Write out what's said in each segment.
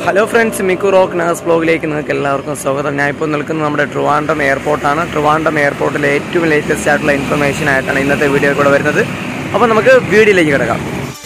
hello friends Mikku rock nurse ബ്ലോഗിലേക്ക് നിങ്ങൾക്ക് എല്ലാവർക്കും സ്വാഗതം ഞാൻ ഇപ്പോൾ നിൽക്കുന്നത് നമ്മുടെ ട്രിവാൻഡ്രം എയർപോർട്ടാണ് ട്രിവാൻഡ്രം എയർപോർട്ടിലെ ഏറ്റവും ലേറ്റസ്റ്റ് ആയിട്ടുള്ള ഇൻഫർമേഷൻ ആയിട്ടാണ് ഇന്നത്തെ വീഡിയോ കൂടെ വരുന്നത് അപ്പോൾ നമുക്ക് വീഡിയോയിലേക്ക് കിടക്കാം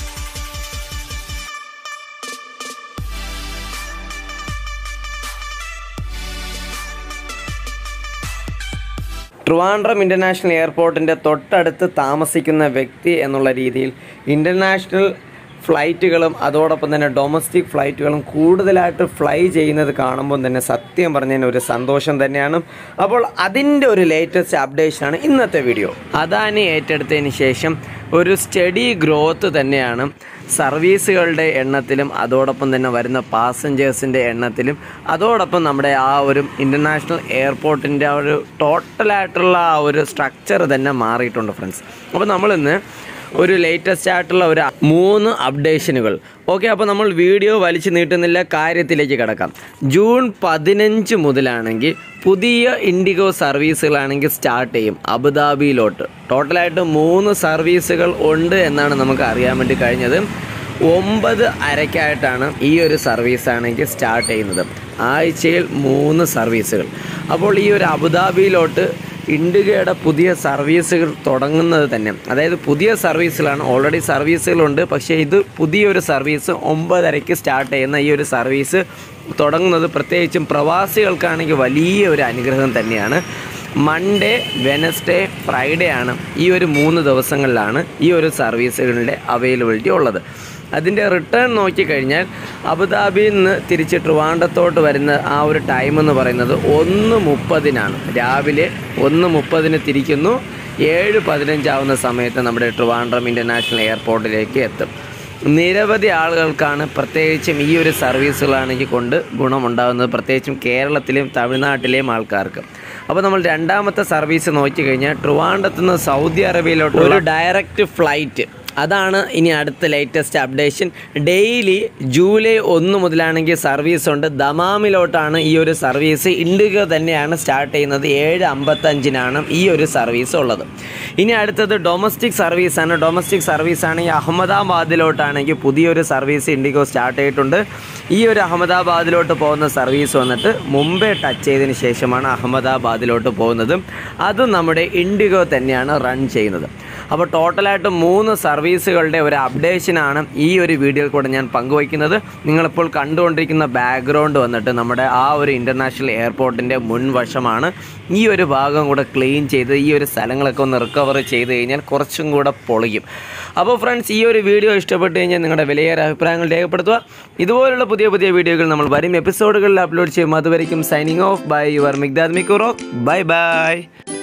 ട്രിവാൻഡ്രം ഇൻ്റർനാഷണൽ എയർപോർട്ടിൻ്റെ തൊട്ടടുത്ത് താമസിക്കുന്ന വ്യക്തി എന്നുള്ള രീതിയിൽ ഇൻ്റർനാഷണൽ ഫ്ലൈറ്റുകളും അതോടൊപ്പം തന്നെ ഡൊമസ്റ്റിക് ഫ്ലൈറ്റുകളും കൂടുതലായിട്ട് ഫ്ലൈ ചെയ്യുന്നത് കാണുമ്പോൾ തന്നെ സത്യം പറഞ്ഞതിന് ഒരു സന്തോഷം തന്നെയാണ് അപ്പോൾ അതിൻ്റെ ഒരു ലേറ്റസ്റ്റ് അപ്ഡേഷനാണ് ഇന്നത്തെ വീഡിയോ അദാനി ഏറ്റെടുത്തതിന് ശേഷം ഒരു സ്റ്റഡി ഗ്രോത്ത് തന്നെയാണ് സർവീസുകളുടെ എണ്ണത്തിലും അതോടൊപ്പം തന്നെ വരുന്ന പാസഞ്ചേഴ്സിൻ്റെ എണ്ണത്തിലും അതോടൊപ്പം നമ്മുടെ ആ ഒരു ഇൻ്റർനാഷണൽ എയർപോർട്ടിൻ്റെ ആ ഒരു ടോട്ടലായിട്ടുള്ള ആ ഒരു സ്ട്രക്ചർ തന്നെ മാറിയിട്ടുണ്ട് ഫ്രണ്ട്സ് അപ്പോൾ നമ്മളിന്ന് ഒരു ലേറ്റസ്റ്റ് ആയിട്ടുള്ള ഒരു മൂന്ന് അപ്ഡേഷനുകൾ ഓക്കെ അപ്പോൾ നമ്മൾ വീഡിയോ വലിച്ചു നീട്ടുന്നില്ല കാര്യത്തിലേക്ക് കിടക്കാം ജൂൺ പതിനഞ്ച് മുതലാണെങ്കിൽ പുതിയ ഇൻഡിഗോ സർവീസുകളാണെങ്കിൽ സ്റ്റാർട്ട് ചെയ്യും അബുദാബിയിലോട്ട് ടോട്ടലായിട്ട് മൂന്ന് സർവീസുകൾ ഉണ്ട് എന്നാണ് നമുക്ക് അറിയാൻ വേണ്ടി കഴിഞ്ഞത് ഒമ്പത് അരയ്ക്കായിട്ടാണ് ഈ ഒരു സർവീസ് ആണെങ്കിൽ സ്റ്റാർട്ട് ചെയ്യുന്നത് ആഴ്ചയിൽ മൂന്ന് സർവീസുകൾ അപ്പോൾ ഈ ഒരു അബുദാബിയിലോട്ട് ഇൻഡിഗയുടെ പുതിയ സർവീസുകൾ തുടങ്ങുന്നത് തന്നെ അതായത് പുതിയ സർവീസുകളാണ് ഓൾറെഡി സർവീസുകളുണ്ട് പക്ഷേ ഇത് പുതിയൊരു സർവീസ് ഒമ്പതരയ്ക്ക് സ്റ്റാർട്ട് ചെയ്യുന്ന ഈ ഒരു സർവീസ് തുടങ്ങുന്നത് പ്രത്യേകിച്ചും പ്രവാസികൾക്കാണെങ്കിൽ വലിയ ഒരു അനുഗ്രഹം തന്നെയാണ് മൺഡേ വെനസ്ഡേ ഫ്രൈഡേ ആണ് ഈ ഒരു മൂന്ന് ദിവസങ്ങളിലാണ് ഈ ഒരു സർവീസുകളുടെ അവൈലബിലിറ്റി ഉള്ളത് അതിൻ്റെ റിട്ടേൺ നോക്കിക്കഴിഞ്ഞാൽ അബുദാബിയിൽ നിന്ന് തിരിച്ച് ട്രിവാൻഡത്തോട്ട് വരുന്ന ആ ഒരു ടൈം എന്ന് പറയുന്നത് ഒന്ന് മുപ്പതിനാണ് രാവിലെ ഒന്ന് മുപ്പതിന് തിരിക്കുന്നു ഏഴ് പതിനഞ്ചാവുന്ന സമയത്ത് നമ്മുടെ ട്രിവാൻഡ്രം ഇൻ്റർനാഷണൽ എയർപോർട്ടിലേക്ക് എത്തും നിരവധി ആളുകൾക്കാണ് പ്രത്യേകിച്ചും ഈ ഒരു സർവീസുകളാണെങ്കിൽ കൊണ്ട് ഗുണമുണ്ടാകുന്നത് പ്രത്യേകിച്ചും കേരളത്തിലെയും തമിഴ്നാട്ടിലെയും ആൾക്കാർക്ക് അപ്പോൾ നമ്മൾ രണ്ടാമത്തെ സർവീസ് നോക്കിക്കഴിഞ്ഞാൽ ട്രിവാൻഡത്ത് നിന്ന് സൗദി അറേബ്യയിലോട്ട് ഒരു ഡയറക്റ്റ് ഫ്ലൈറ്റ് അതാണ് ഇനി അടുത്ത ലേറ്റസ്റ്റ് അപ്ഡേഷൻ ഡെയിലി ജൂലൈ ഒന്ന് മുതലാണെങ്കിൽ സർവീസ് ഉണ്ട് ദമാമിലോട്ടാണ് ഈ ഒരു സർവീസ് ഇൻഡിഗോ തന്നെയാണ് സ്റ്റാർട്ട് ചെയ്യുന്നത് ഏഴ് അമ്പത്തഞ്ചിനാണ് ഈ ഒരു സർവീസ് ഉള്ളത് ഇനി അടുത്തത് ഡൊമസ്റ്റിക് സർവീസാണ് ഡൊമസ്റ്റിക് സർവീസ് ആണെങ്കിൽ അഹമ്മദാബാദിലോട്ടാണെങ്കിൽ പുതിയൊരു സർവീസ് ഇൻഡിഗോ സ്റ്റാർട്ട് ചെയ്തിട്ടുണ്ട് ഈ ഒരു അഹമ്മദാബാദിലോട്ട് പോകുന്ന സർവീസ് വന്നിട്ട് മുംബൈ ടച്ച് ചെയ്തതിന് ശേഷമാണ് അഹമ്മദാബാദിലോട്ട് പോകുന്നത് അതും നമ്മുടെ ഇൻഡിഗോ തന്നെയാണ് റൺ ചെയ്യുന്നത് അപ്പോൾ ടോട്ടലായിട്ട് മൂന്ന് സർവീസുകളുടെ ഒരു അപ്ഡേഷനാണ് ഈ ഒരു വീഡിയോയിൽ കൂടെ ഞാൻ പങ്കുവയ്ക്കുന്നത് നിങ്ങളിപ്പോൾ കണ്ടുകൊണ്ടിരിക്കുന്ന ബാക്ക്ഗ്രൗണ്ട് വന്നിട്ട് നമ്മുടെ ആ ഒരു ഇൻ്റർനാഷണൽ എയർപോർട്ടിൻ്റെ മുൻവശമാണ് ഈ ഒരു ഭാഗം കൂടെ ക്ലീൻ ചെയ്ത് ഈ ഒരു സ്ഥലങ്ങളൊക്കെ ഒന്ന് റിക്കവർ ചെയ്ത് കഴിഞ്ഞാൽ കുറച്ചും കൂടെ പൊളിക്കും അപ്പോൾ ഫ്രണ്ട്സ് ഈ ഒരു വീഡിയോ ഇഷ്ടപ്പെട്ട് കഴിഞ്ഞാൽ നിങ്ങളുടെ വിലയേറെ അഭിപ്രായങ്ങൾ രേഖപ്പെടുത്തുക ഇതുപോലുള്ള പുതിയ പുതിയ വീഡിയോകൾ നമ്മൾ വരും എപ്പിസോഡുകളിൽ അപ്ലോഡ് ചെയ്യും അതുവരെയും signing off by your Migdad Mikkuro bye by